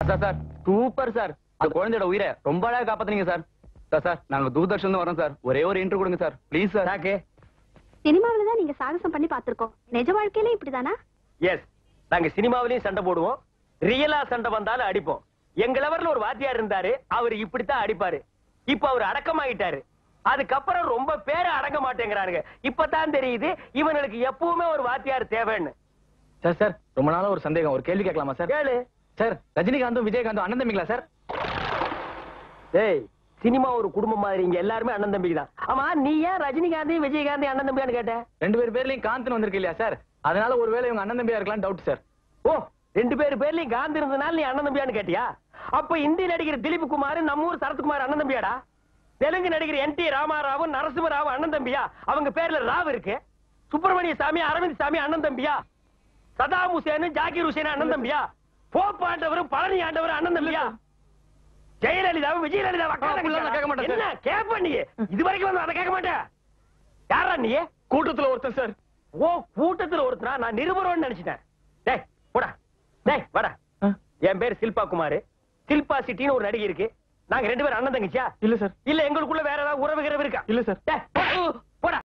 Sir sir sir super sir அந்த குழந்தையோட உயிரை ரொம்ப அழகா காப்பாத்துனீங்க சார் சார் சார் நாங்க தூர்தர்ஷன் வரோம் சார் ஒரே ஒரு இன்டர்வியூ கொடுங்க சார் ப்ளீஸ் சார் சாக்கு சினிமாவில தான் நீங்க சாகசம் பண்ணி பார்த்திருக்கோம் நிஜ வாழ்க்கையில இப்படிதானா எஸ் நாங்க சினிமாவிலையும் சண்டை போடுவோம் ரியலா சண்டை வந்தாலும் அடிப்போம் எங்க லெவல்ல ஒரு வாத்தியார் இருந்தாரு அவர் இப்படித்தான் அடிப்பாரு இப்ப அவர் அடக்கமாயிட்டாரு அதுக்கப்புறம் ரொம்ப பேரை அடங்க மாட்டேங்கிறானுங்க இப்பதான் தெரியுது இவனுக்கு எப்பவுமே ஒரு வாத்தியார் தேவைன்னு சார் சார் ரொம்ப நாளா ஒரு சந்தேகம் ஒரு கேள்வி கேட்கலாமா சார் கேளு சார் ரஜினிகாந்தும் விஜயகாந்தும் அண்ணன் தம்பிங்களா சார் டேய் சினிமா ஒரு குடும்பம் மாதிரி இங்க எல்லாருமே அண்ணன் தம்பி தான் ஆமா நீ ஏன் ரஜினிகாந்தி விஜயகாந்தி அண்ணன் தம்பியான்னு கேட்ட ரெண்டு பேர் பேர்லயும் காந்தன் வந்திருக்கு இல்லையா சார் அதனால ஒருவேளை இவங்க அண்ணன் தம்பியா இருக்கலாம் டவுட் சார் ஓ ரெண்டு பேர் பேர்லயும் காந்தி இருந்தனால நீ அண்ணன் தம்பியான்னு கேட்டியா அப்ப இந்தி நடிகர் திலீப் குமார் நம்ம ஊர் சரத்குமார் அண்ணன் தம்பியாடா தெலுங்கு நடிகர் என் டி ராமாராவு நரசிம்மராவு அண்ணன் தம்பியா அவங்க பேர்ல ராவ் இருக்கு சுப்பிரமணிய சாமி அரவிந்த் சாமி அண்ணன் தம்பியா சதாம் ஹுசேன் ஜாகிர் ஹுசேன் அண்ணன் தம்பியா போப் ஆண்டவரும் பழனி ஆண்டவரும் அண்ணன் தம்பியா ஜெயலலிதாவும் விஜயலலிதாவும் அக்கா அப்படிலாம் நான் கேட்க மாட்டேன் சார். என்ன கேப்ப நீ இது வரைக்கும் வந்து அதை கேட்க மாட்டேன் யாரா நீ கூட்டத்துல ஒருத்தன் சார் ஓ கூட்டத்துல ஒருத்தனா நான் நிருபரோன்னு நினைச்சிட்டேன் டேய் போடா டேய் வாடா என் பேர் சில்பா குமார் சில்பா சிட்டின்னு ஒரு நடிகை இருக்கு நாங்க ரெண்டு பேரும் அண்ணன் தங்கச்சியா இல்ல சார் இல்ல எங்களுக்குள்ள வேற ஏதாவது உறவு கிரவு இருக்கா இல்ல சார் டேய், போடா.